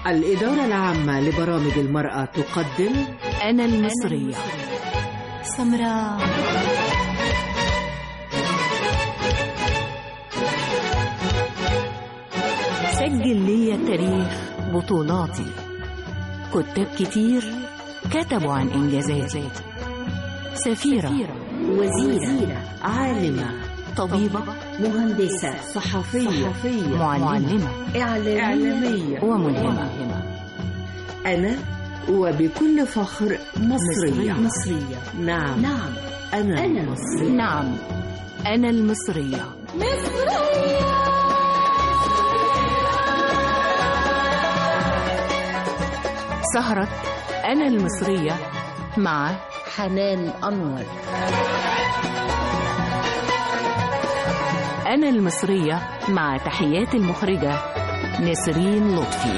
الإدارة العامة لبرامج المرأة تقدم أنا المصرية سمراء سجل لي تاريخ بطولاتي كتاب كتير كتبوا عن إنجازاتي سفيرة وزيرة عالمة طبيبة مهندسة صحفية معلمة إعلامية وملهمة أنا وبكل فخر مصرية مصرية. نعم نعم أنا, أنا مصرية نعم أنا المصرية سهرة أنا المصرية مع حنان أنور أنا المصرية مع تحيات المخرجة نسرين لطفي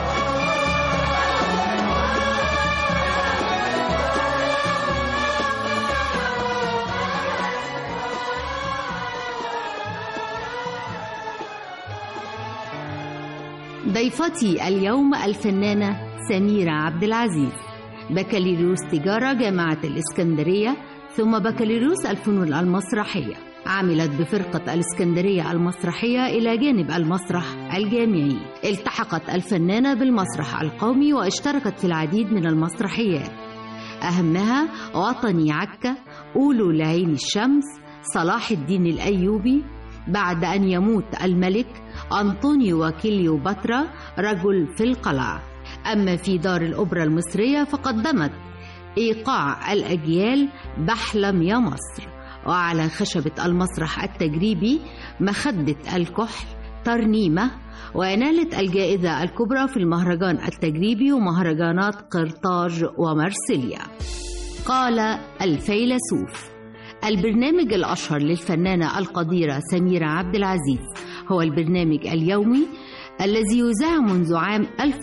ضيفتي اليوم الفنانة سميرة عبد العزيز بكالوريوس تجارة جامعة الإسكندرية ثم بكالوريوس الفنون المسرحية عملت بفرقة الإسكندرية المسرحية إلى جانب المسرح الجامعي التحقت الفنانة بالمسرح القومي واشتركت في العديد من المسرحيات أهمها وطني عكا قولوا لعين الشمس صلاح الدين الأيوبي بعد أن يموت الملك أنطونيو وكليوباترا رجل في القلعة أما في دار الأوبرا المصرية فقدمت إيقاع الأجيال بحلم يا مصر وعلى خشبة المسرح التجريبي مخدة الكحل ترنيمة ونالت الجائزة الكبرى في المهرجان التجريبي ومهرجانات قرطاج ومرسيليا قال الفيلسوف البرنامج الأشهر للفنانة القديرة سميرة عبد العزيز هو البرنامج اليومي الذي يذاع منذ عام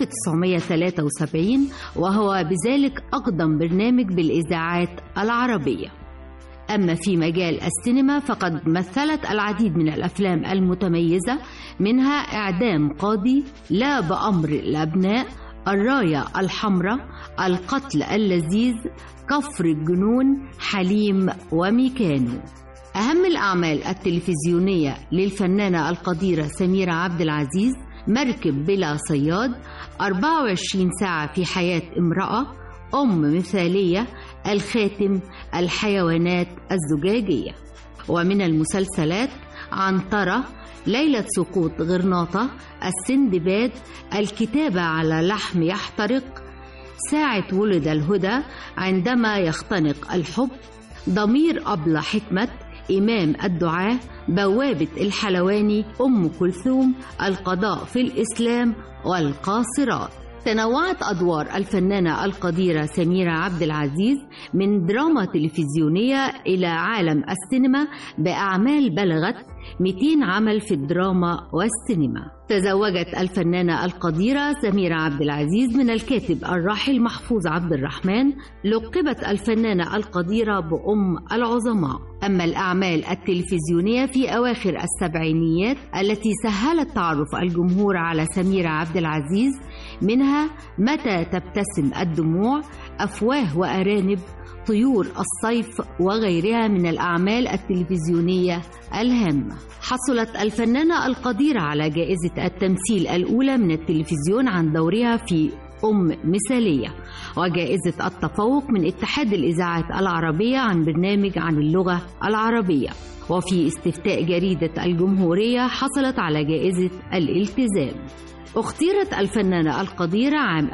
1973 وهو بذلك أقدم برنامج بالإذاعات العربية أما في مجال السينما فقد مثلت العديد من الأفلام المتميزة منها إعدام قاضي لا بأمر الأبناء الراية الحمراء القتل اللذيذ كفر الجنون حليم وميكانو أهم الأعمال التلفزيونية للفنانة القديرة سميرة عبد العزيز مركب بلا صياد 24 ساعة في حياة امرأة أم مثالية الخاتم الحيوانات الزجاجية ومن المسلسلات عنترة ليلة سقوط غرناطة السندباد الكتابة على لحم يحترق ساعة ولد الهدى عندما يختنق الحب ضمير أبلة حكمة إمام الدعاة بوابة الحلواني أم كلثوم القضاء في الإسلام والقاصرات تنوعت أدوار الفنانة القديرة سميرة عبد العزيز من دراما تلفزيونية إلى عالم السينما بأعمال بلغت 200 عمل في الدراما والسينما تزوجت الفنانة القديرة سميرة عبد العزيز من الكاتب الراحل محفوظ عبد الرحمن لقبت الفنانة القديرة بأم العظماء أما الأعمال التلفزيونية في أواخر السبعينيات التي سهلت تعرف الجمهور على سميرة عبد العزيز منها متى تبتسم الدموع أفواه وأرانب طيور الصيف وغيرها من الأعمال التلفزيونية الهامة حصلت الفنانة القديرة على جائزة التمثيل الأولى من التلفزيون عن دورها في أم مثالية وجائزة التفوق من اتحاد الإذاعات العربية عن برنامج عن اللغة العربية وفي استفتاء جريدة الجمهورية حصلت على جائزة الالتزام اختيرت الفنانة القديرة عام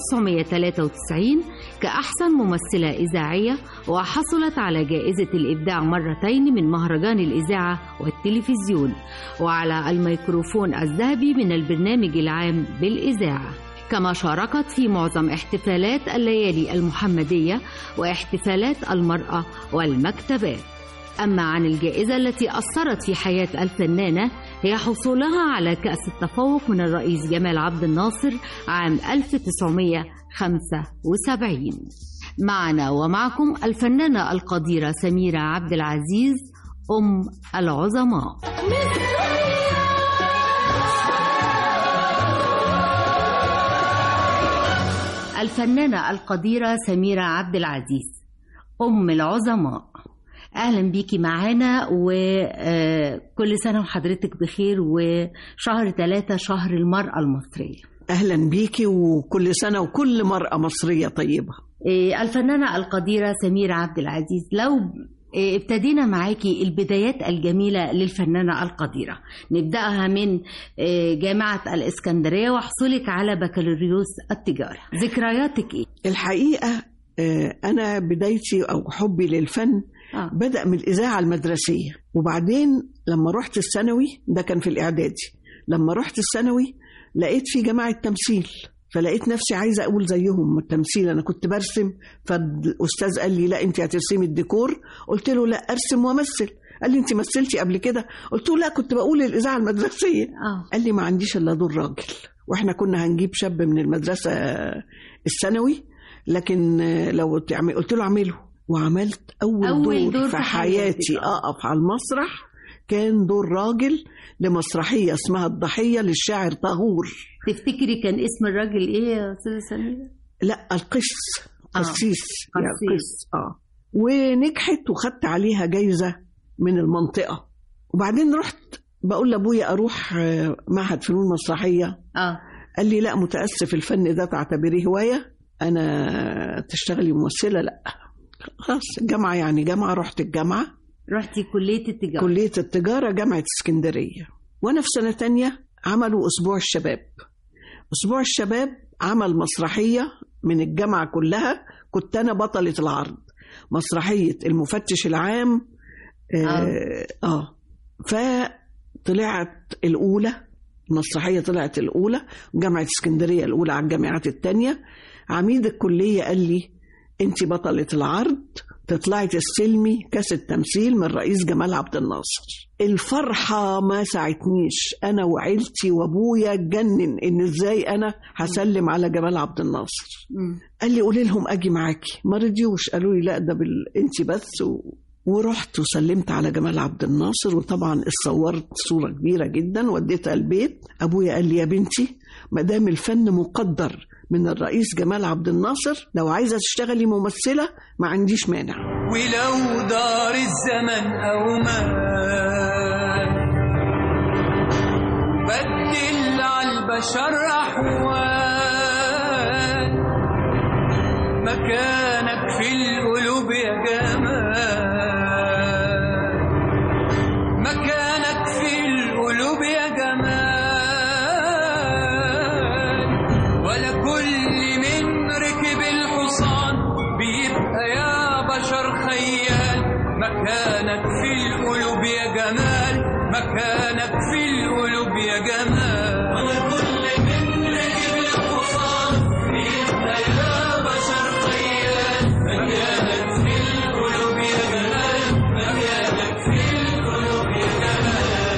1993 كأحسن ممثلة إذاعية وحصلت على جائزة الإبداع مرتين من مهرجان الإذاعة والتلفزيون وعلى الميكروفون الذهبي من البرنامج العام بالإذاعة كما شاركت في معظم احتفالات الليالي المحمدية واحتفالات المرأة والمكتبات أما عن الجائزة التي أثرت في حياة الفنانة هي حصولها على كأس التفوق من الرئيس جمال عبد الناصر عام 1975 معنا ومعكم الفنانة القديرة سميرة عبد العزيز أم العظماء الفنانة القديرة سميرة عبد العزيز أم العظماء أهلا بيكي معانا وكل سنة وحضرتك بخير وشهر ثلاثة شهر المرأة المصرية أهلا بيكي وكل سنة وكل مرأة مصرية طيبة إيه، الفنانة القديرة سميرة عبد العزيز لو إيه، ابتدينا معاكي البدايات الجميلة للفنانة القديرة نبدأها من إيه، جامعة الإسكندرية وحصولك على بكالوريوس التجارة ذكرياتك إيه؟ الحقيقة آه، أنا بدايتي أو حبي للفن آه. بدأ من الإذاعة المدرسية وبعدين لما رحت الثانوي ده كان في الإعدادي لما رحت الثانوي لقيت في جماعة تمثيل فلقيت نفسي عايزة أقول زيهم التمثيل أنا كنت برسم فالأستاذ قال لي لا أنت هترسمي الديكور قلت له لا أرسم وأمثل قال لي أنت مثلتي قبل كده قلت له لا كنت بقول الإذاعة المدرسية آه. قال لي ما عنديش إلا دور راجل وإحنا كنا هنجيب شاب من المدرسة الثانوي لكن لو تعمل قلت له اعمله وعملت أول, أول دور, دور في في حياتي حياتك. أقف على المسرح كان دور راجل لمسرحية اسمها الضحية للشاعر طاغور تفتكري كان اسم الراجل إيه يا أستاذة سميرة؟ لا القس آه. قسيس يعني قسيس. قس اه ونجحت وخدت عليها جايزة من المنطقة وبعدين رحت بقول لابويا اروح آه، معهد فنون مسرحيه اه قال لي لا متاسف الفن ده تعتبريه هوايه انا تشتغلي ممثله لا خلاص الجامعه يعني جامعه رحت الجامعه رحتي كلية التجارة كليه التجاره جامعه اسكندريه وانا في سنه تانية عملوا اسبوع الشباب اسبوع الشباب عمل مسرحيه من الجامعه كلها كنت انا بطله العرض مسرحيه المفتش العام اه, آه. فطلعت الاولى المسرحيه طلعت الاولى جامعه اسكندريه الاولى على الجامعات التانية عميد الكليه قال لي انت بطله العرض تطلعي تستلمي كاس التمثيل من رئيس جمال عبد الناصر الفرحة ما ساعتنيش أنا وعيلتي وأبويا جنن إن إزاي أنا هسلم على جمال عبد الناصر مم. قال لي قولي لهم أجي معاكي ما رضيوش قالوا لي لا ده بال... أنت بس و... ورحت وسلمت على جمال عبد الناصر وطبعا اتصورت صورة كبيرة جدا وديتها البيت أبويا قال لي يا بنتي ما دام الفن مقدر من الرئيس جمال عبد الناصر لو عايزة تشتغلي ممثلة ما عنديش مانع ولو دار الزمن أو ما بدل على البشر أحوال مكانك في القلوب يا جمال مكانك في القلوب يا جمال ولا كل من ركب الحصان بيبقى يا بشر خيال مكانك في القلوب يا جمال مكانك في القلوب يا جمال ولا كل من ركب الحصان بيبقى يا بشر خيال مكانك في القلوب يا جمال مكانك في القلوب يا جمال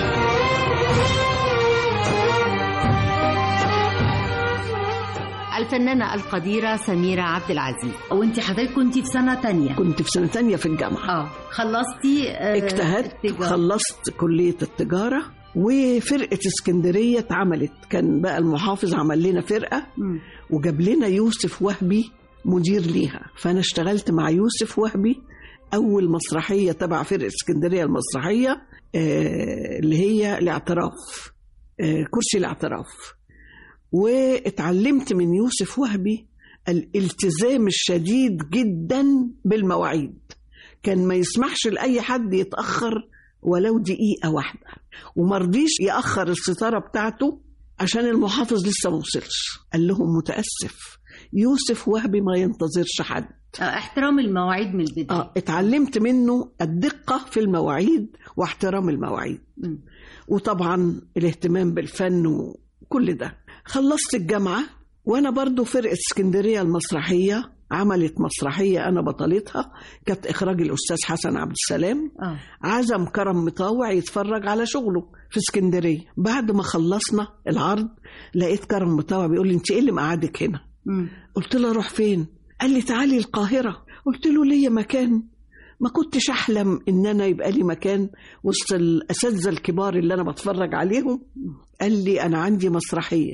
الفنانة القديرة سميرة عبد العزيز وانت حضرتك كنت في سنة تانية كنت في سنة تانية في الجامعة اه خلصتي آه، اجتهدت التجارة. خلصت كلية التجارة وفرقة اسكندرية اتعملت كان بقى المحافظ عمل لنا فرقة مم. وجاب لنا يوسف وهبي مدير ليها فأنا اشتغلت مع يوسف وهبي أول مسرحية تبع فرقة اسكندرية المسرحية آه، اللي هي الاعتراف آه، كرسي الاعتراف واتعلمت من يوسف وهبي الالتزام الشديد جدا بالمواعيد كان ما يسمحش لأي حد يتأخر ولو دقيقة واحدة ومرضيش يأخر الستارة بتاعته عشان المحافظ لسه ما وصلش قال لهم متأسف يوسف وهبي ما ينتظرش حد آه، احترام المواعيد من البداية آه اتعلمت منه الدقة في المواعيد واحترام المواعيد مم. وطبعا الاهتمام بالفن وكل ده خلصت الجامعة وأنا برضو فرقة اسكندرية المسرحية عملت مسرحية أنا بطلتها كانت إخراج الأستاذ حسن عبد السلام اه عزم كرم مطاوع يتفرج على شغله في اسكندرية بعد ما خلصنا العرض لقيت كرم مطاوع بيقول لي انت ايه اللي مقعدك هنا مم. قلت له اروح فين قال لي تعالي القاهرة قلت له ليا مكان ما كنتش احلم ان انا يبقى لي مكان وسط الاساتذه الكبار اللي انا بتفرج عليهم قال لي انا عندي مسرحيه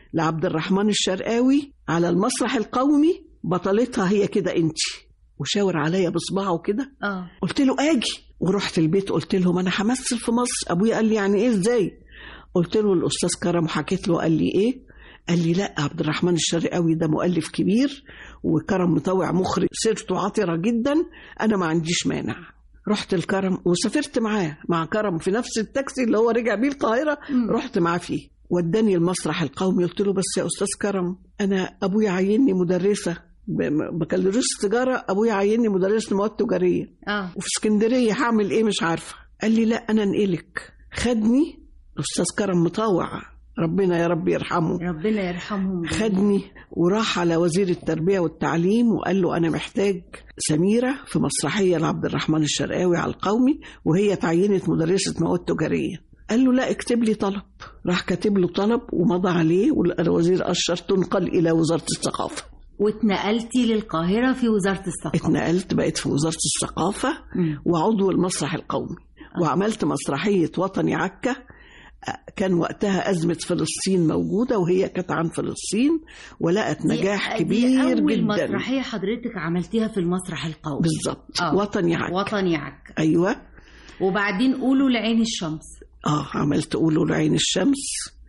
لعبد الرحمن الشرقاوي على المسرح القومي بطلتها هي كده انت وشاور عليا بصباعه كده اه قلت له اجي ورحت البيت قلت لهم انا همثل في مصر ابويا قال لي يعني ايه ازاي قلت له الاستاذ كرم حكيت له قال لي ايه قال لي لا عبد الرحمن الشرقاوي ده مؤلف كبير وكرم مطوع مخرج سيرته عطره جدا انا ما عنديش مانع رحت الكرم وسافرت معاه مع كرم في نفس التاكسي اللي هو رجع بيه القاهره مم. رحت معاه فيه وداني المسرح القومي قلت له بس يا استاذ كرم انا ابويا عيني مدرسه ب- بكالوريوس تجاره ابويا عيني مدرسه مواد تجاريه اه وفي اسكندريه هعمل ايه مش عارفه قال لي لا انا انقلك خدني الاستاذ كرم مطاوع ربنا يا رب يرحمه ربنا يرحمهم جميعاً. خدني وراح على وزير التربيه والتعليم وقال له انا محتاج سميره في مسرحيه لعبد الرحمن الشرقاوي على القومي وهي تعينت مدرسه مواد تجاريه قال له لا اكتب لي طلب راح كاتب له طلب ومضى عليه والوزير اشر تنقل الى وزاره الثقافه واتنقلتي للقاهرة في وزارة الثقافة اتنقلت بقيت في وزاره الثقافه مم. وعضو المسرح القومي وعملت مسرحية وطني عكا كان وقتها أزمة فلسطين موجودة وهي كانت عن فلسطين ولقت دي- نجاح دي كبير أول جدا مسرحية حضرتك عملتيها في المسرح القومي بالظبط آه. وطني عكا وطني عك أيوة وبعدين قولوا لعين الشمس اه عملت قولوا لعين الشمس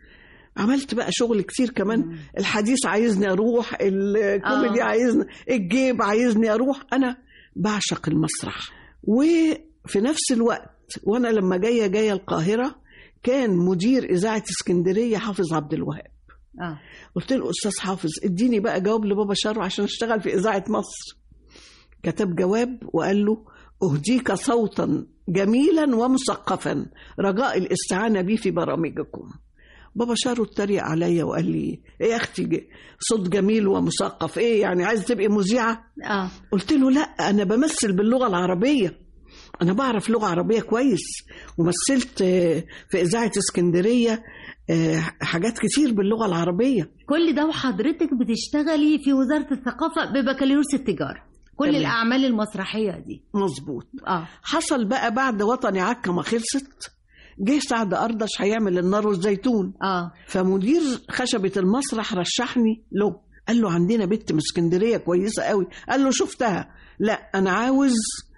عملت بقى شغل كتير كمان مم. الحديث عايزني اروح الكوميدي آه. عايزني الجيب عايزني اروح انا بعشق المسرح وفي نفس الوقت وانا لما جايه جايه القاهره كان مدير اذاعه اسكندريه حافظ عبد الوهاب اه قلت له استاذ حافظ اديني بقى جواب لبابا شارو عشان اشتغل في اذاعه مصر كتب جواب وقال له اهديك صوتا جميلا ومثقفا رجاء الاستعانه بي في برامجكم بابا شارو اتريق عليا وقال لي ايه يا اختي ج- صوت جميل ومثقف ايه يعني عايز تبقي مذيعه اه قلت له لا انا بمثل باللغه العربيه انا بعرف لغه عربيه كويس ومثلت آه، في اذاعه اسكندريه آه، حاجات كتير باللغه العربيه كل ده وحضرتك بتشتغلي في وزارة الثقافة ببكالوريوس التجارة كل تمام. الأعمال المسرحية دي مظبوط اه حصل بقى بعد وطني عكا ما خلصت جه سعد أردش هيعمل النار والزيتون اه فمدير خشبة المسرح رشحني له قال له عندنا بنت من اسكندرية كويسة قوي قال له شفتها لا أنا عاوز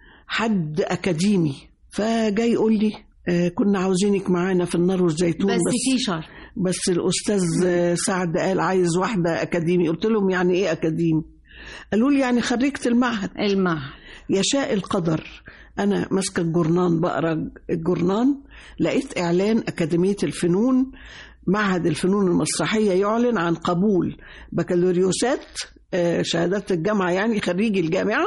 حد أكاديمي فجاي يقول لي آه كنا عاوزينك معانا في النار والزيتون بس بس في شر بس الأستاذ آه، سعد قال عايز واحدة أكاديمي قلت لهم يعني إيه أكاديمي قالوا لي يعني خريجة المعهد المعهد يشاء القدر انا ماسكه الجورنان بقرا الجورنان لقيت اعلان اكاديميه الفنون معهد الفنون المسرحيه يعلن عن قبول بكالوريوسات آه، شهادات الجامعه يعني خريجي الجامعه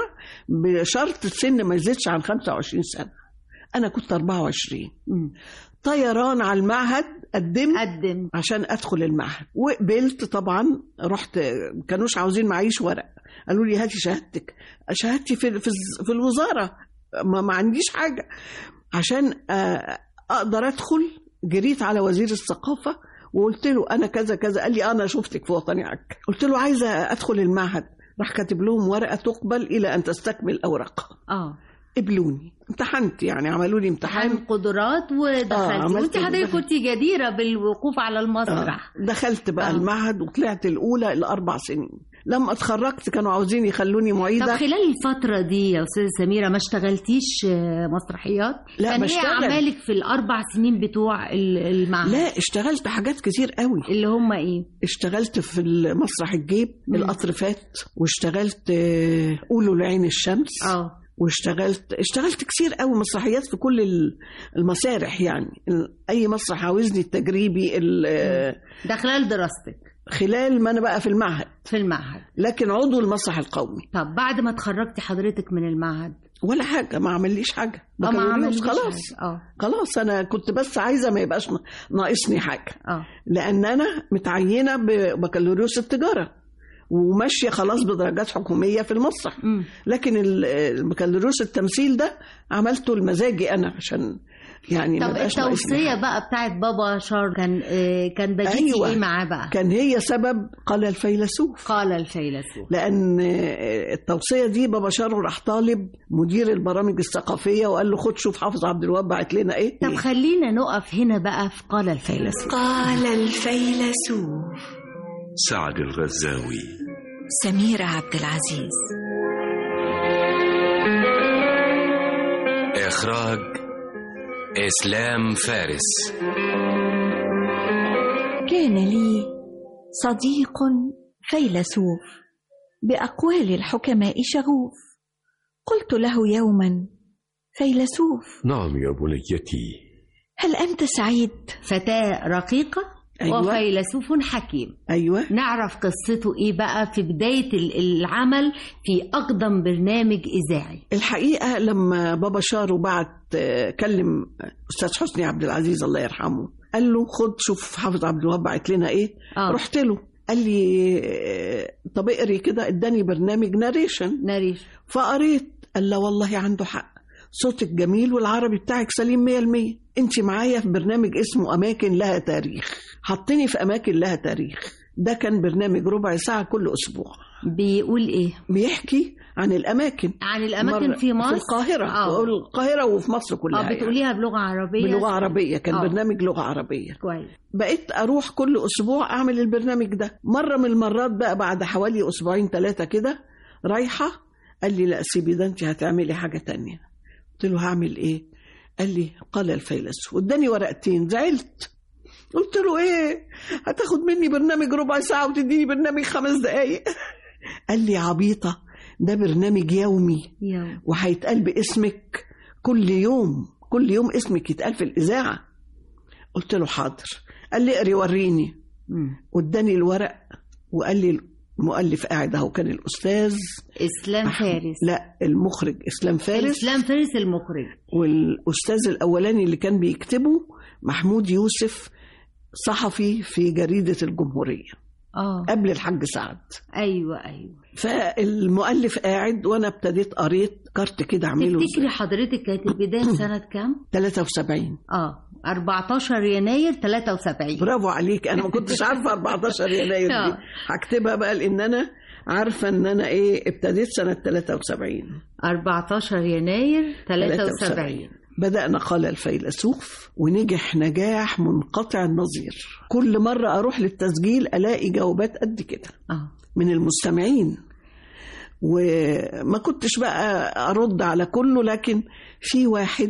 بشرط السن ما يزيدش عن 25 سنه انا كنت 24 مم. طيران على المعهد قدمت قدم عشان ادخل المعهد وقبلت طبعا رحت كانوش عاوزين معيش ورق قالوا لي هاتي شهادتك شهادتي في في, في الوزاره ما, ما عنديش حاجه عشان آه، اقدر ادخل جريت على وزير الثقافه وقلت له انا كذا كذا قال لي انا شفتك في وطني عك قلت له عايزه ادخل المعهد راح كاتب لهم ورقه تقبل الى ان تستكمل اوراقها اه قبلوني امتحنت يعني عملوا لي امتحان عن قدرات آه، ودخلت عملت وانت حضرتك كده. كنت جديرة بالوقوف على المسرح آه. دخلت بقى آه. آه. المعهد وطلعت الاولى الاربع سنين لما اتخرجت كانوا عاوزين يخلوني طب معيده خلال الفترة دي يا أستاذة سميرة ما اشتغلتيش آه، مسرحيات؟ لا، كان ايه بشتغل. أعمالك في الأربع سنين بتوع ال- المعهد؟ لا اشتغلت حاجات كتير قوي اللي هم ايه؟ اشتغلت في مسرح الجيب مم. القطر فات واشتغلت آه، قولوا لعين الشمس اه واشتغلت اشتغلت كتير قوي مسرحيات في كل ال- المسارح يعني ال- اي مسرح عاوزني التجريبي ال- آه، ده خلال دراستك خلال ما انا بقى في المعهد في المعهد لكن عضو المسرح القومي طب بعد ما اتخرجتي حضرتك من المعهد ولا حاجه ما عمليش حاجه اه ما بكالوريوس عملتيش خلاص حاجة. اه خلاص انا كنت بس عايزه ما يبقاش نا- ناقصني حاجه اه لان انا متعينه ببكالوريوس التجاره وماشيه خلاص بدرجات حكوميه في المسرح أمم. لكن ال- البكالوريوس التمثيل ده عملته لمزاجي انا عشان يعني ما طب يبقاش ناقصني التوصية حاجة. بقى بتاعت بابا شار كان آه، كان بديتي أيوة. ايه معاه بقى؟ كان هي سبب قال الفيلسوف قال الفيلسوف لان التوصيه دي بابا شارو راح طالب مدير البرامج الثقافيه وقال له خد شوف حافظ عبد الوهاب بعت لنا ايه طب خلينا نقف هنا بقى في قال الفيلسوف قال الفيلسوف سعد الغزاوي سميرة عبد العزيز إخراج إسلام فارس كان لي صديق فيلسوف باقوال الحكماء شغوف قلت له يوما فيلسوف نعم يا بنيتي هل انت سعيد فتاة رقيقة أيوة. وفيلسوف حكيم ايوه نعرف قصته ايه بقى في بداية ال- العمل في أقدم برنامج إذاعي الحقيقه لما بابا شارو بعت آه، كلم استاذ حسني عبد العزيز الله يرحمه قال له خد شوف حافظ عبد الوهاب بعت لنا ايه آه. رحت له قال لي آه، طب اقري كده اداني برنامج ناريشن ناريش فقريت قال لا والله عنده حق صوتك جميل والعربي بتاعك سليم مية المية انت معايا في برنامج اسمه أماكن لها تاريخ حطني في أماكن لها تاريخ ده كان برنامج ربع ساعة كل أسبوع بيقول ايه بيحكي عن الأماكن عن الأماكن مرة في مصر في القاهرة اه القاهرة وفي مصر كلها اه يعني. بتقوليها بلغة عربية بلغة عربية كان آه. برنامج لغة عربية كويس بقيت اروح كل اسبوع اعمل البرنامج ده مره من المرات بقى بعد حوالي اسبوعين ثلاثه كده رايحه قال لي لا سيبي ده انت هتعملي حاجه تانية قلت له هعمل ايه قال لي قال الفيلسوف اداني ورقتين زعلت قلت له ايه هتاخد مني برنامج ربع ساعه وتديني برنامج خمس دقايق قال لي عبيطه ده برنامج يومي يوم وهيتقال باسمك كل يوم كل يوم اسمك يتقال في الإذاعة قلت له حاضر قال لي اقري وريني مم. واداني الورق وقال لي المؤلف قاعد اهو كان الأستاذ إسلام فارس لا المخرج إسلام فارس إسلام فارس المخرج والأستاذ الأولاني اللي كان بيكتبه محمود يوسف صحفي في جريدة الجمهورية اه قبل الحاج سعد ايوه ايوه فالمؤلف قاعد وانا ابتديت قريت كارت كده اعمله تفتكري حضرتك كانت البداية سنة كام؟ 73 اه 14 يناير 73 برافو عليك انا ما كنتش عارفه 14 يناير دي آه. هكتبها بقى لان انا عارفه ان انا ايه ابتديت سنه 73 14 يناير 73 بدأنا قال الفيلسوف ونجح نجاح منقطع النظير كل مرة أروح للتسجيل ألاقي جوابات قد كده اه من المستمعين وما كنتش بقى أرد على كله لكن في واحد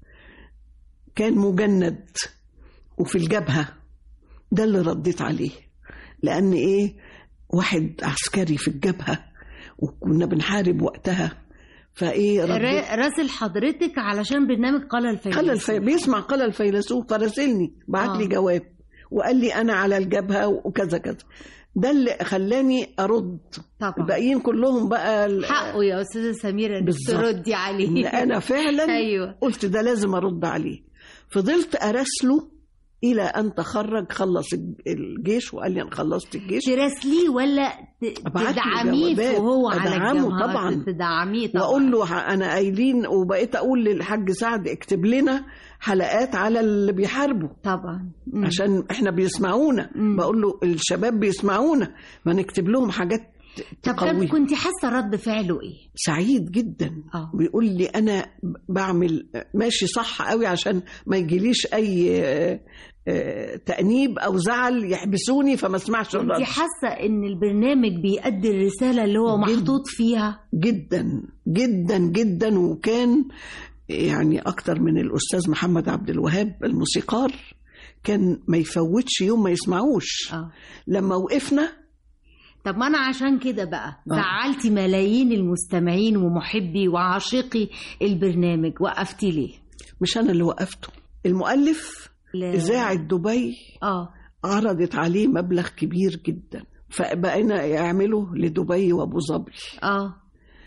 كان مجند وفي الجبهة ده اللي رديت عليه لأن إيه واحد عسكري في الجبهة وكنا بنحارب وقتها فإيه رديت را- راسل حضرتك علشان برنامج قال الفيلسوف قال الفي... بيسمع قال الفيلسوف فراسلني بعت لي آه. جواب وقال لي انا على الجبهه وكذا كذا ده اللي خلاني ارد طبعا الباقيين كلهم بقى ال- حقه يا استاذه سميره انك بالظبط. تردي إن عليه انا فعلا ايوه قلت ده لازم ارد عليه فضلت اراسله الى ان تخرج خلص الج- الجيش وقال لي انا خلصت الجيش تراسليه ولا ت- أبعت له تدعميه جوابات. وهو على أدعمه الجبهة طبعاً. تدعميه طبعا واقول له ح- انا قايلين وبقيت اقول للحاج سعد اكتب لنا حلقات على اللي بيحاربوا طبعا مم. عشان احنا بيسمعونا مم. بقول له الشباب بيسمعونا ما نكتب لهم حاجات طب طب تقوي كنت حاسه رد فعله ايه؟ سعيد جدا اه بيقول لي انا بعمل ماشي صح قوي عشان ما يجيليش اي آه، آه، تأنيب او زعل يحبسوني فما اسمعش كنت الرد حاسه ان البرنامج بيأدي الرساله اللي هو جد. محطوط فيها جدا جدا جدا وكان يعني اكتر من الاستاذ محمد عبد الوهاب الموسيقار كان ما يفوتش يوم ما يسمعوش اه لما وقفنا طب ما انا عشان كده بقى آه. زعلتي ملايين المستمعين ومحبي وعاشقي البرنامج وقفتي ليه؟ مش انا اللي وقفته المؤلف لا. اذاعه دبي اه عرضت عليه مبلغ كبير جدا فبقينا يعمله لدبي وابو ظبي اه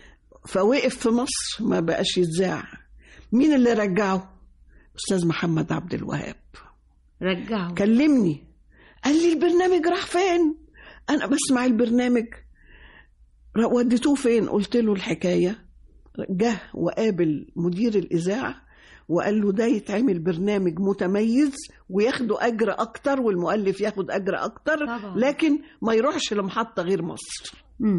فوقف في مصر ما بقاش يتذاع مين اللي رجعه استاذ محمد عبد الوهاب رجعوا كلمني قال لي البرنامج راح فين انا بسمع البرنامج را- وديتوه فين قلت له الحكايه جه وقابل مدير الاذاعه وقال له ده يتعمل برنامج متميز وياخدوا اجر اكتر والمؤلف ياخد اجر اكتر طبعا. لكن ما يروحش لمحطه غير مصر مم.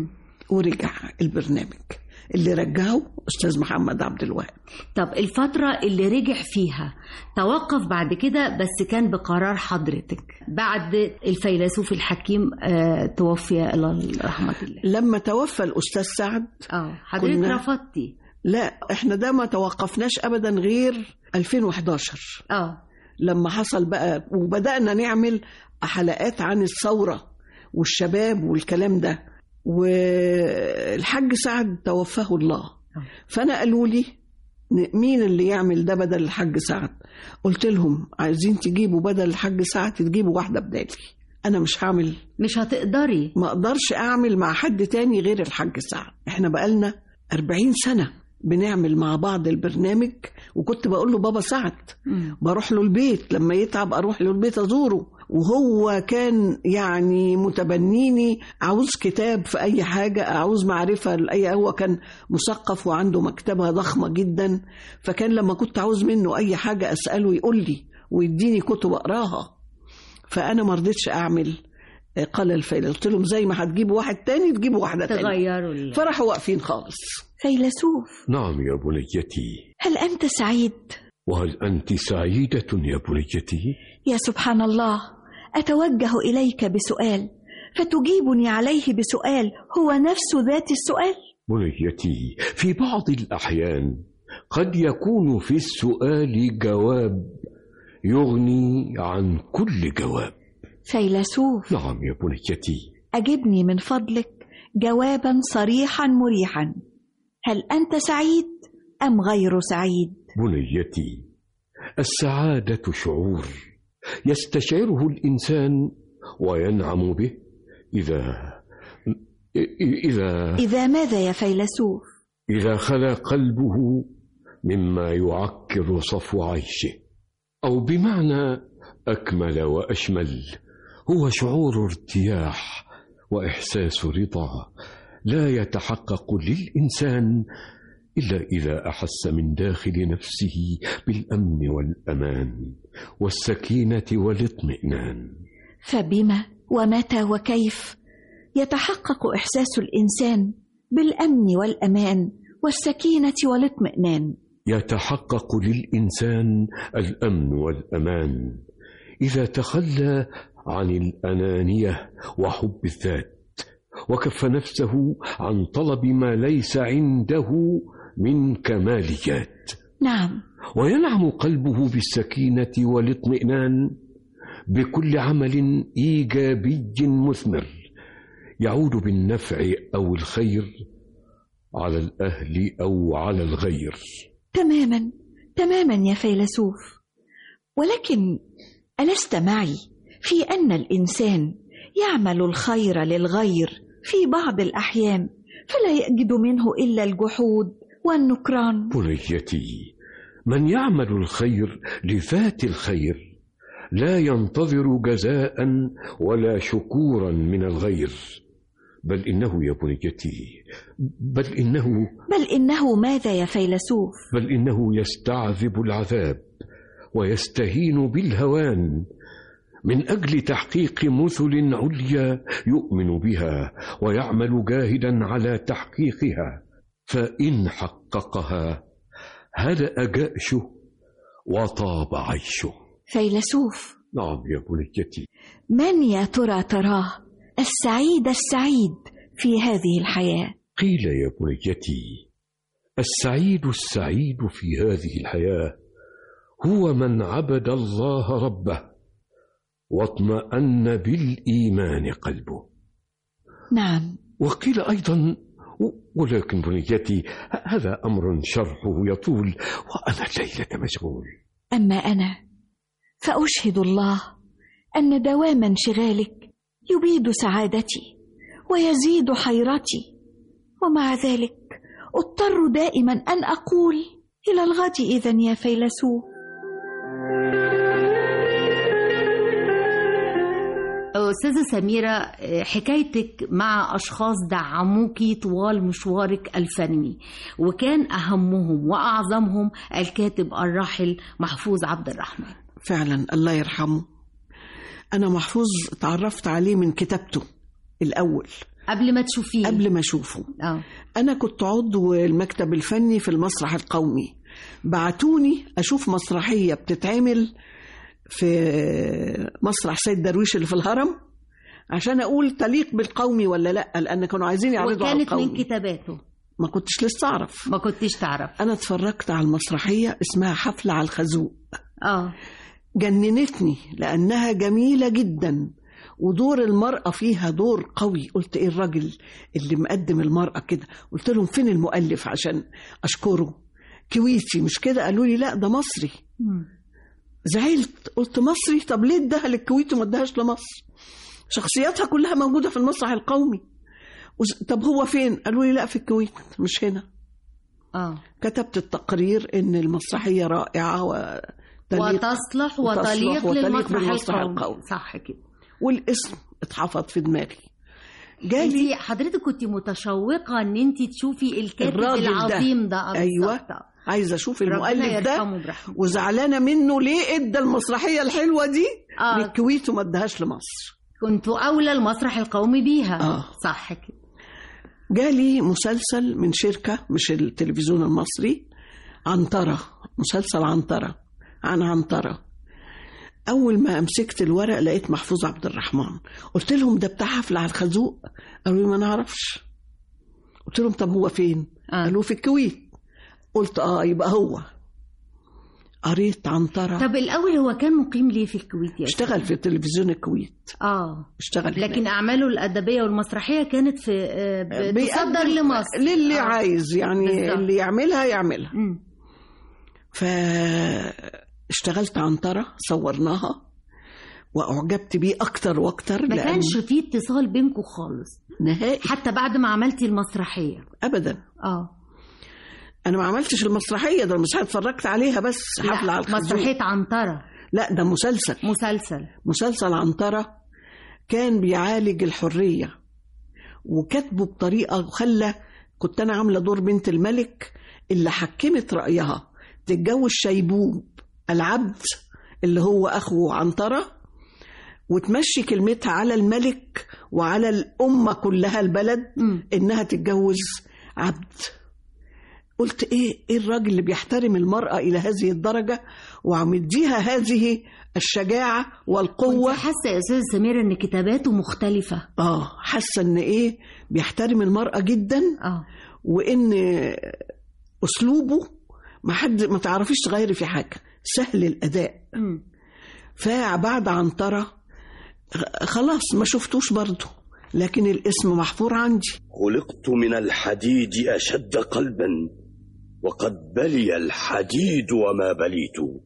ورجع البرنامج اللي رجعه أستاذ محمد عبد الوهاب طب الفترة اللي رجع فيها توقف بعد كده بس كان بقرار حضرتك بعد الفيلسوف الحكيم آه توفي الله رحمة الله لما توفى الأستاذ سعد اه حضرتك كنا- رفضتي لا احنا ده ما توقفناش أبدا غير 2011 اه لما حصل بقى وبدأنا نعمل حلقات عن الثورة والشباب والكلام ده والحاج سعد توفاه الله فأنا قالوا لي ن- مين اللي يعمل ده بدل الحاج سعد قلت لهم عايزين تجيبوا بدل الحاج سعد تجيبوا واحدة بدالي أنا مش هعمل مش هتقدري ما أقدرش أعمل مع حد تاني غير الحاج سعد إحنا بقالنا 40 سنة بنعمل مع بعض البرنامج وكنت بقول له بابا سعد مم. بروح له البيت لما يتعب اروح له البيت ازوره وهو كان يعني متبنيني عاوز كتاب في اي حاجه عاوز معرفه لاي هو كان مثقف وعنده مكتبه ضخمه جدا فكان لما كنت عاوز منه اي حاجه اساله يقول لي ويديني كتب اقراها فانا ما رضيتش اعمل آه، قال الفيل قلت لهم زي ما هتجيبوا واحد تاني تجيبوا واحده تانية تغيروا ال- فراحوا واقفين خالص فيلسوف نعم يا بنيتي هل أنت سعيد؟ وهل أنت سعيدة يا بنيتي؟ يا سبحان الله أتوجه إليك بسؤال فتجيبني عليه بسؤال هو نفس ذات السؤال بنيتي في بعض الأحيان قد يكون في السؤال جواب يغني عن كل جواب فيلسوف نعم يا بنيتي أجبني من فضلك جوابا صريحا مريحا هل أنت سعيد أم غير سعيد؟ بنيتي السعادة شعور يستشعره الإنسان وينعم به إذا إذا إذا ماذا يا فيلسوف؟ إذا خلا قلبه مما يعكر صفو عيشه أو بمعنى أكمل وأشمل هو شعور ارتياح وإحساس رضا لا يتحقق للإنسان إلا إذا أحس من داخل نفسه بالأمن والأمان والسكينة والاطمئنان فبما ومتى وكيف يتحقق إحساس الإنسان بالأمن والأمان والسكينة والاطمئنان يتحقق للإنسان الأمن والأمان إذا تخلى عن الأنانية وحب الذات وكف نفسه عن طلب ما ليس عنده من كماليات نعم وينعم قلبه بالسكينة والاطمئنان بكل عمل إيجابي مثمر يعود بالنفع أو الخير على الأهل أو على الغير تماما تماما يا فيلسوف ولكن ألست معي في أن الإنسان يعمل الخير للغير في بعض الأحيان فلا يجد منه إلا الجحود والنكران بنيتي من يعمل الخير لذات الخير لا ينتظر جزاء ولا شكورا من الغير بل انه يا بنيتي بل انه بل إنه ماذا يا فيلسوف بل انه يستعذب العذاب ويستهين بالهوان من اجل تحقيق مثل عليا يؤمن بها ويعمل جاهدا على تحقيقها فان حققها هدا جاشه وطاب عيشه فيلسوف نعم يا بنيتي من يا ترى تراه السعيد السعيد في هذه الحياة قيل يا بنيتي السعيد السعيد في هذه الحياه هو من عبد الله ربه واطمأن بالإيمان قلبه نعم وقيل أيضا ولكن بنيتي هذا أمر شرحه يطول وأنا الليلة مشغول أما أنا فأشهد الله أن دوام انشغالك يبيد سعادتي ويزيد حيرتي ومع ذلك اضطر دائما أن أقول إلى الغد إذا يا فيلسوف أستاذة سميرة حكايتك مع أشخاص دعموكي طوال مشوارك الفني وكان أهمهم وأعظمهم الكاتب الراحل محفوظ عبد الرحمن فعلا الله يرحمه أنا محفوظ تعرفت عليه من كتابته الأول قبل ما تشوفيه قبل ما أشوفه اه أنا كنت عضو المكتب الفني في المسرح القومي بعتوني أشوف مسرحية بتتعمل في مسرح سيد درويش اللي في الهرم عشان أقول تليق بالقومي ولا لأ لأن كانوا عايزين يعرضوا على وكانت من القومي كتاباته ما كنتش لسه أعرف ما كنتش تعرف أنا اتفرجت على المسرحية اسمها حفلة على الخازوق اه جننتني لأنها جميلة جدا ودور المرأة فيها دور قوي قلت إيه الراجل اللي مقدم المرأة كده قلت لهم فين المؤلف عشان أشكره كويتي مش كده قالوا لي لا ده مصري مم. زعلت قلت مصري طب ليه اداها للكويت وما اداهاش لمصر شخصياتها كلها موجودة في المسرح القومي وز- طب هو فين قالوا لي لا في الكويت مش هنا اه كتبت التقرير ان المسرحية رائعة وتليق وتصلح وتصلح وتليق وتليق للمسرح بالمسرح القومي القومي. صح كده والاسم اتحفظ في دماغي جالي انت حضرتك كنت متشوقه ان انت تشوفي الكاتب الراجل ده. العظيم ده, آه، أيوة. بالظبط. عايزه اشوف ربنا المؤلف ده يرحمه برحمته. وزعلانه منه ليه ادى المسرحيه الحلوه دي آه. للكويت وما اداهاش لمصر كنتوا اولى المسرح القومي بيها آه. صح كده جالي مسلسل من شركه مش التلفزيون المصري عنتره مسلسل عنتره عن عنتره اول ما مسكت الورق لقيت محفوظ عبد الرحمن قلت لهم ده بتاع حفله على الخازوق قالوا لي ما نعرفش قلت لهم طب هو فين آه. قالوا في الكويت قلت اه يبقى هو قريت عنتره طب الاول هو كان مقيم ليه في الكويت يا اشتغل في تلفزيون الكويت اه اشتغل لكن اعماله الادبيه والمسرحيه كانت في آه، هناك. بتصدر بيقدم لمصر للي آه. عايز يعني بالظبط. اللي يعملها يعملها مم. فاشتغلت عنترة صورناها وأعجبت بيه أكتر وأكتر ما لأن كانش في اتصال بينكم خالص نهائي حتى بعد ما عملتي المسرحيه أبدا اه أنا ما عملتش المسرحية ده المسرحية اتفرجت عليها بس حفلة لا على الخزوق مسرحيه عنتره لا ده مسلسل مسلسل مسلسل عنترة كان بيعالج الحرية وكاتبه بطريقة وخلى كنت أنا عاملة دور بنت الملك اللي حكمت رأيها تتجوز شيبوب العبد اللي هو أخو عنترة وتمشي كلمتها على الملك وعلى الأمة كلها البلد مم. إنها تتجوز عبد قلت إيه إيه الراجل اللي بيحترم المرأة إلى هذه الدرجة وعمديها هذه الشجاعة والقوة كنت حاسه يا استاذ سمير ان كتاباته مختلفه اه حاسه ان ايه بيحترم المراه جدا اه وان اسلوبه ما حد ما تعرفيش تغيري في حاجه سهل الاداء مم. فبعد عنترة خ- خلاص ما شفتوش برضه لكن الاسم محفور عندي خلقت من الحديد أشد قلبا وقد بلي الحديد وما بليت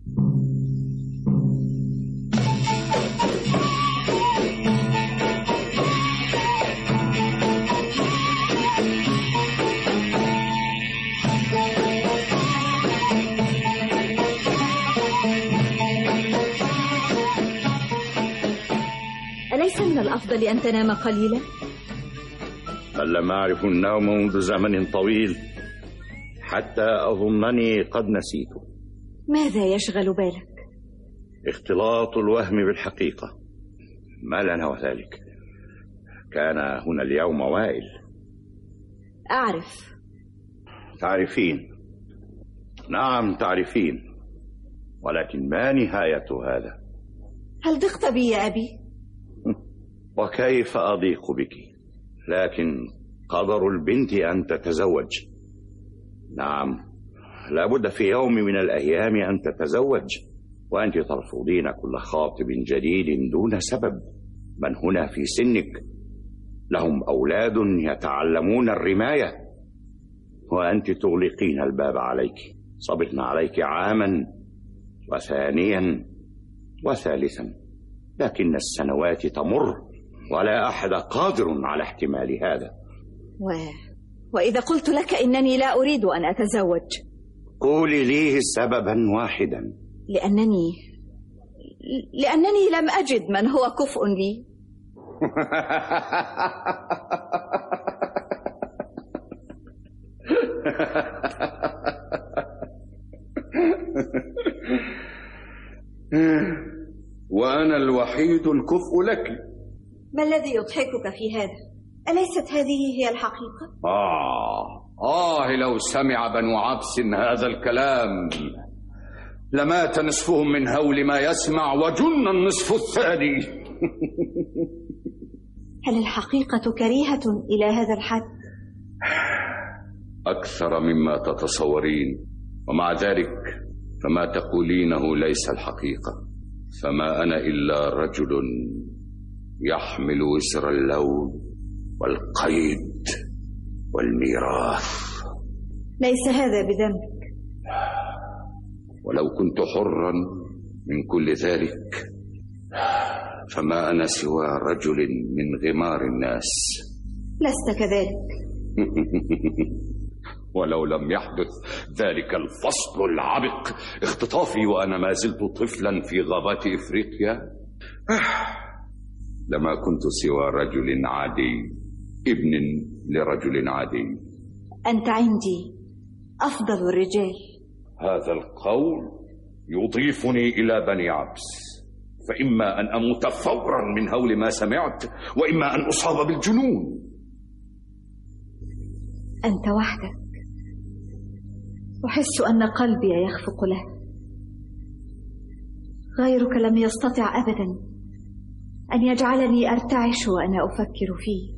أليس من الأفضل أن تنام قليلا؟ بل لم أعرف النوم منذ زمن طويل حتى أظنني قد نسيت ماذا يشغل بالك؟ اختلاط الوهم بالحقيقة ما لنا وذلك كان هنا اليوم وائل أعرف تعرفين نعم تعرفين ولكن ما نهاية هذا هل ضغط بي يا أبي؟ وكيف أضيق بك لكن قدر البنت أن تتزوج نعم لابد في يوم من الأيام أن تتزوج وأنت ترفضين كل خاطب جديد دون سبب من هنا في سنك لهم أولاد يتعلمون الرماية وأنت تغلقين الباب عليك صبرنا عليك عاما وثانيا وثالثا لكن السنوات تمر ولا أحد قادر على احتمال هذا و... وإذا قلت لك إنني لا أريد أن أتزوج قولي لي سببا واحدا لأنني لأنني لم أجد من هو كفء لي وأنا الوحيد الكفء لك ما الذي يضحكك في هذا أليست هذه هي الحقيقة آه آه لو سمع بنو عبس هذا الكلام لمات نصفهم من هول ما يسمع وجن النصف الثاني هل الحقيقة كريهة إلى هذا الحد أكثر مما تتصورين ومع ذلك فما تقولينه ليس الحقيقة فما أنا إلا رجل يحمل وزر اللون والقيد والميراث ليس هذا بذنبك ولو كنت حرا من كل ذلك فما أنا سوى رجل من غمار الناس لست كذلك ولو لم يحدث ذلك الفصل العبق اختطافي وأنا ما زلت طفلا في غابات إفريقيا لما كنت سوى رجل عادي ابن لرجل عادي أنت عندي أفضل الرجال هذا القول يضيفني إلى بني عبس فإما أن أموت فورا من هول ما سمعت وإما أن أصاب بالجنون أنت وحدك أحس أن قلبي يخفق له غيرك لم يستطع أبدا أن يجعلني أرتعش وأنا أفكر فيه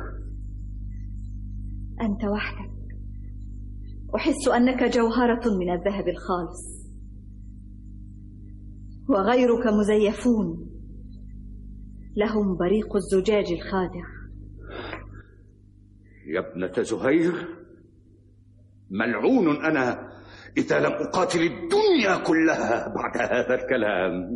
أنت وحدك أحس أنك جوهرة من الذهب الخالص وغيرك مزيفون لهم بريق الزجاج الخادع يا ابنة زهير ملعون أنا إذا لم أقاتل الدنيا كلها بعد هذا الكلام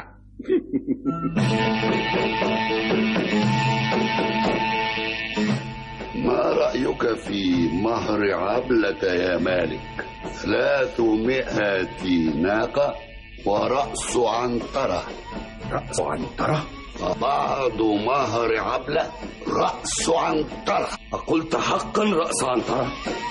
ما رأيك في مهر عبلة يا مالك ثلاثمائة ناقة ورأس عنترة رأس عنترة بعض مهر عبلة رأس عنترة أقلت حقا رأس عنترة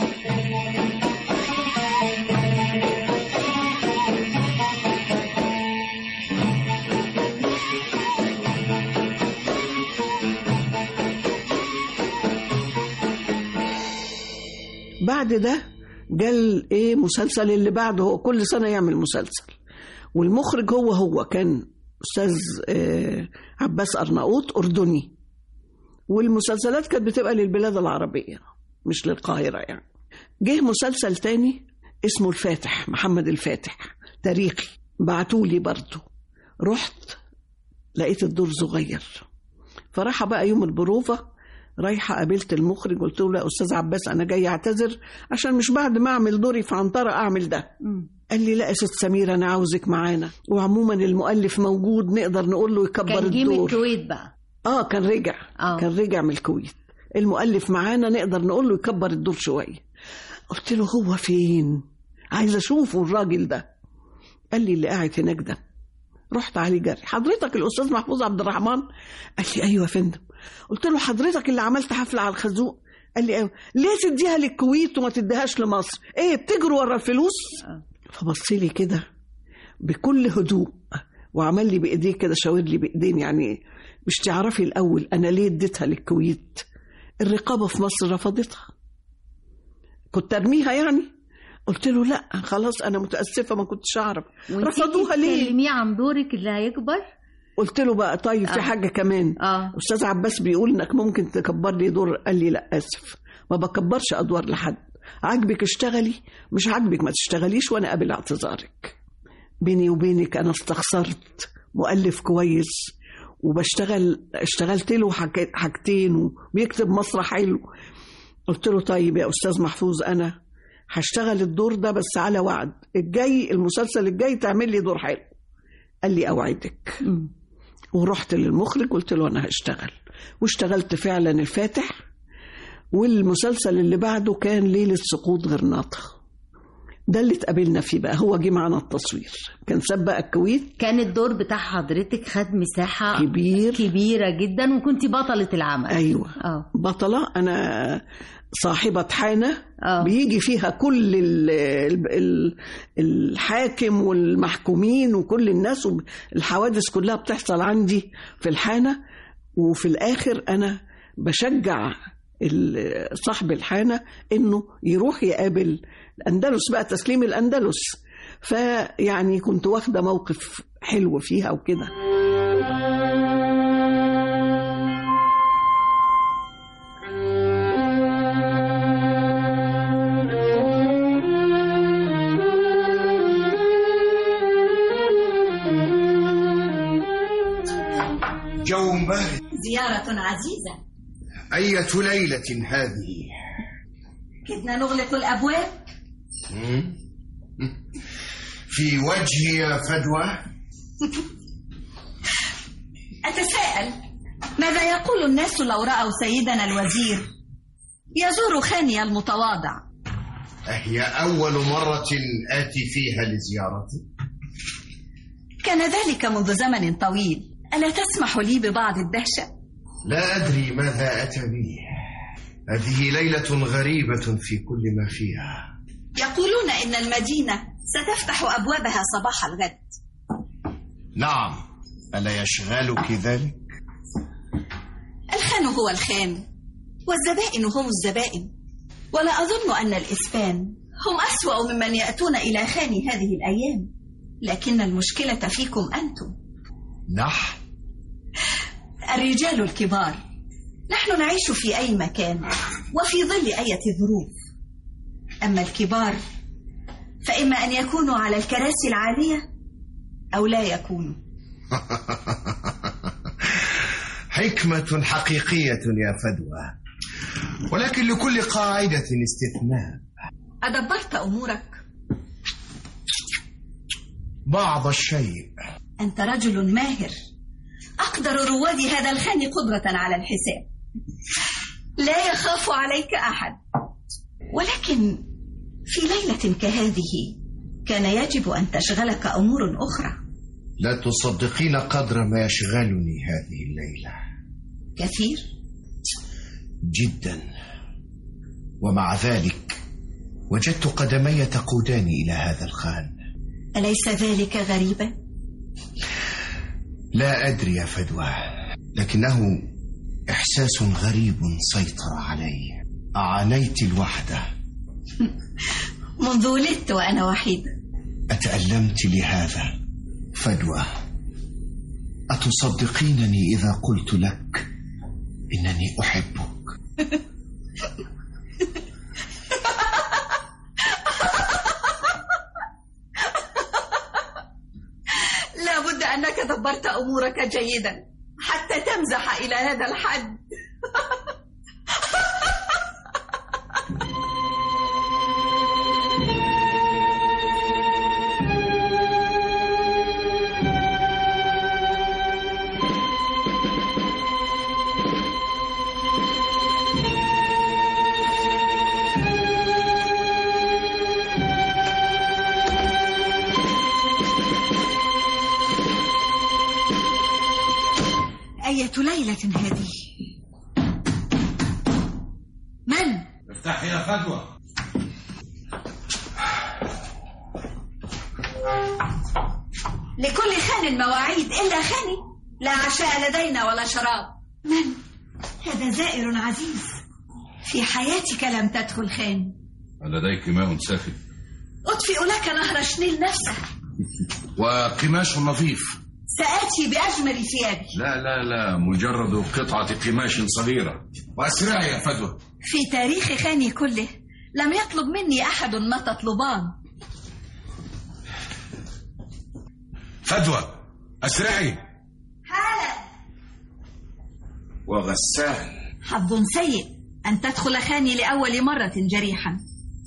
بعد ده جال ايه مسلسل اللي بعده هو كل سنه يعمل مسلسل والمخرج هو هو كان استاذ آه عباس ارناؤوط اردني والمسلسلات كانت بتبقى للبلاد العربيه مش للقاهره يعني جه مسلسل تاني اسمه الفاتح محمد الفاتح تاريخي بعتولي برضه رحت لقيت الدور صغير فراح بقى يوم البروفه رايحه قابلت المخرج قلت له لا استاذ عباس انا جاي اعتذر عشان مش بعد ما اعمل دوري في عنتره اعمل ده قال لي لا يا ست سميره انا عاوزك معانا وعموما المؤلف موجود نقدر نقول له يكبر كان جه من الدور الكويت بقى اه كان رجع آه. كان رجع من الكويت المؤلف معانا نقدر نقول له يكبر الدور شويه قلت له هو فين عايز اشوفه الراجل ده قال لي اللي قاعد هناك ده رحت عليه جري حضرتك الاستاذ محفوظ عبد الرحمن قال لي ايوه يا فندم قلت له حضرتك اللي عملت حفله على الخازوق قال لي ايوه ليه تديها للكويت وما تديهاش لمصر ايه بتجروا ورا الفلوس فبص لي كده بكل هدوء وعمل لي بايديه كده شاور لي بايدين يعني مش تعرفي الاول انا ليه اديتها للكويت الرقابه في مصر رفضتها كنت ارميها يعني قلت له لا خلاص انا متاسفه ما كنتش اعرف رفضوها ليه تكلميه عن دورك اللي هيكبر قلت له بقى طيب في آه. حاجه كمان اه استاذ عباس بيقول انك ممكن تكبر لي دور قال لي لا اسف ما بكبرش ادوار لحد عاجبك اشتغلي مش عاجبك ما تشتغليش وانا قابل اعتذارك بيني وبينك انا استخسرت مؤلف كويس وبشتغل اشتغلت له حاجات- حاجتين وبيكتب مسرح حلو قلت له طيب يا استاذ محفوظ انا هشتغل الدور ده بس على وعد الجاي المسلسل الجاي تعمل لي دور حلو قال لي اوعدك ورحت للمخرج قلت له انا هشتغل واشتغلت فعلا الفاتح والمسلسل اللي بعده كان ليلة سقوط غرناطة ده اللي اتقابلنا فيه بقى هو جه معانا التصوير كان ساب بقى الكويت كان الدور بتاع حضرتك خد مساحة كبير كبيرة جدا وكنت بطلة العمل ايوه اه بطلة انا صاحبة حانة آه. بيجي فيها كل ال ال ال الحاكم والمحكومين وكل الناس الحوادث كلها بتحصل عندي في الحانة وفي الآخر أنا بشجع ال- صاحب الحانة إنه يروح يقابل الأندلس بقى تسليم الأندلس فيعني كنت واخدة موقف حلو فيها وكده جو بارد زيارة عزيزة أية ليلة هذه كدنا نغلق الأبواب مم؟ في وجهي يا فدوى أتساءل ماذا يقول الناس لو رأوا سيدنا الوزير يزور خاني المتواضع أهي أول مرة آتي فيها لزيارتي كان ذلك منذ زمن طويل ألا تسمح لي ببعض الدهشة؟ لا أدري ماذا أتى به هذه ليلة غريبة في كل ما فيها يقولون إن المدينة ستفتح أبوابها صباح الغد نعم ألا يشغلك ذلك؟ الخان هو الخان والزبائن هم الزبائن ولا أظن أن الإسبان هم أسوأ ممن يأتون إلى خان هذه الأيام لكن المشكلة فيكم أنتم نحن الرجال الكبار نحن نعيش في أي مكان وفي ظل أية ظروف أما الكبار فإما أن يكونوا على الكراسي العالية أو لا يكونوا حكمة حقيقية يا فدوى ولكن لكل قاعدة استثناء أدبرت أمورك بعض الشيء أنت رجل ماهر أقدر رواد هذا الخان قدرة على الحساب لا يخاف عليك أحد ولكن في ليلة كهذه كان يجب أن تشغلك أمور أخرى لا تصدقين قدر ما يشغلني هذه الليلة كثير جدا ومع ذلك وجدت قدمي تقودان إلى هذا الخان أليس ذلك غريبا؟ لا أدري يا فدوى لكنه إحساس غريب سيطر علي أعانيت الوحدة منذ ولدت وأنا وحيدة أتألمت لهذا فدوى أتصدقينني إذا قلت لك إنني أحبك لا بد أنك دبرت أمورك جيدا حتى تمزح إلى هذا الحد أية ليلة هذه من؟ افتحي يا فدوى لكل خان مواعيد إلا خاني لا عشاء لدينا ولا شراب من؟ هذا زائر عزيز في حياتك لم تدخل خان لديك ماء ساخن أطفئ لك نهر شنيل نفسه وقماش نظيف سآتي بأجمل ثيابي لا لا لا مجرد قطعة قماش صغيرة وأسرعي يا فدوى في تاريخ خاني كله لم يطلب مني أحد ما تطلبان فدوى أسرعي حالا وغسان حظ سيء أن تدخل خاني لأول مرة جريحا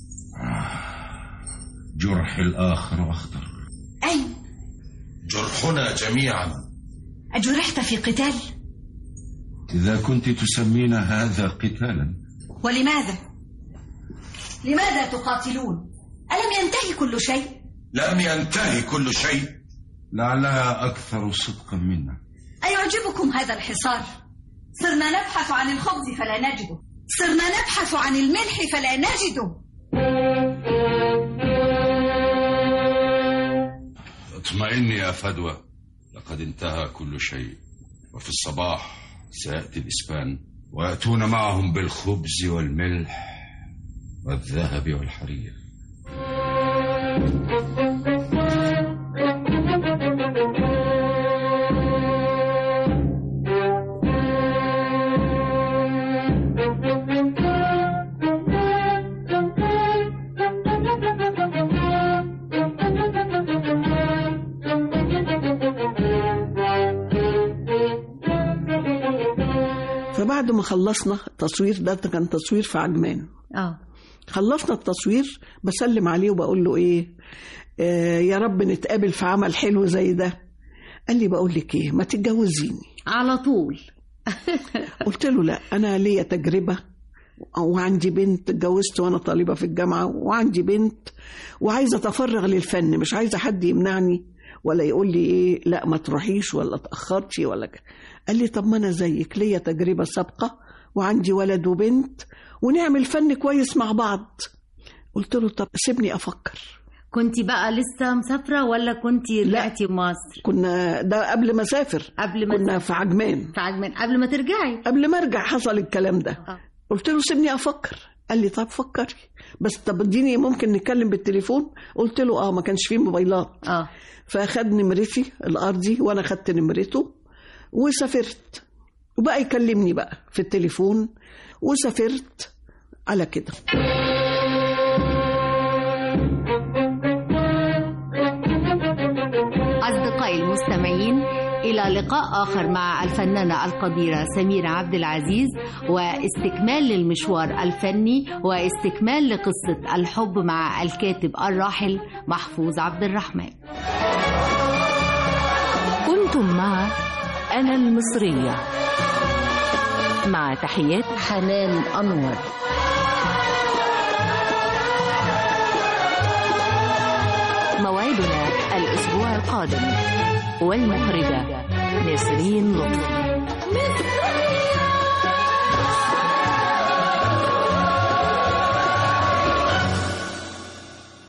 جرح الآخر أخطر أين؟ جرحنا جميعا أجرحت في قتال؟ إذا كنت تسمين هذا قتالا ولماذا؟ لماذا تقاتلون؟ ألم ينتهي كل شيء؟ لم ينتهي كل شيء لعلها أكثر صدقا منا أيعجبكم هذا الحصار؟ صرنا نبحث عن الخبز فلا نجده صرنا نبحث عن الملح فلا نجده اطمئني يا فدوى لقد انتهى كل شيء وفي الصباح سيأتي الإسبان ويأتون معهم بالخبز والملح والذهب والحرير فبعد ما خلصنا التصوير ده كان تصوير في عجمان اه خلصنا التصوير بسلم عليه وبقول له ايه آه يا رب نتقابل في عمل حلو زي ده قال لي بقول لك ايه ما تتجوزيني على طول قلت له لا انا ليا تجربه وعندي بنت اتجوزت وانا طالبه في الجامعه وعندي بنت وعايزه اتفرغ للفن مش عايزه حد يمنعني ولا يقول لي ايه لا ما تروحيش ولا اتاخرتي ولا ك... قال لي طب ما انا زيك ليا تجربه سابقه وعندي ولد وبنت ونعمل فن كويس مع بعض قلت له طب سيبني افكر كنت بقى لسه مسافرة ولا كنت رجعتي مصر؟ كنا ده قبل ما اسافر قبل ما كنا في عجمان في عجمان قبل ما ترجعي قبل ما ارجع حصل الكلام ده آه. قلت له سيبني افكر قال لي طب فكري بس طب اديني ممكن نتكلم بالتليفون قلت له اه ما كانش فيه موبايلات اه فاخد نمرتي الارضي وانا خدت نمرته وسافرت وبقى يكلمني بقى في التليفون وسافرت على كده أصدقائي المستمعين إلى لقاء آخر مع الفنانة القديرة سميرة عبد العزيز واستكمال للمشوار الفني واستكمال لقصة الحب مع الكاتب الراحل محفوظ عبد الرحمن كنتم مع أنا المصرية مع تحيات حنان أنور موعدنا الأسبوع القادم والمخرجة نسرين لطفي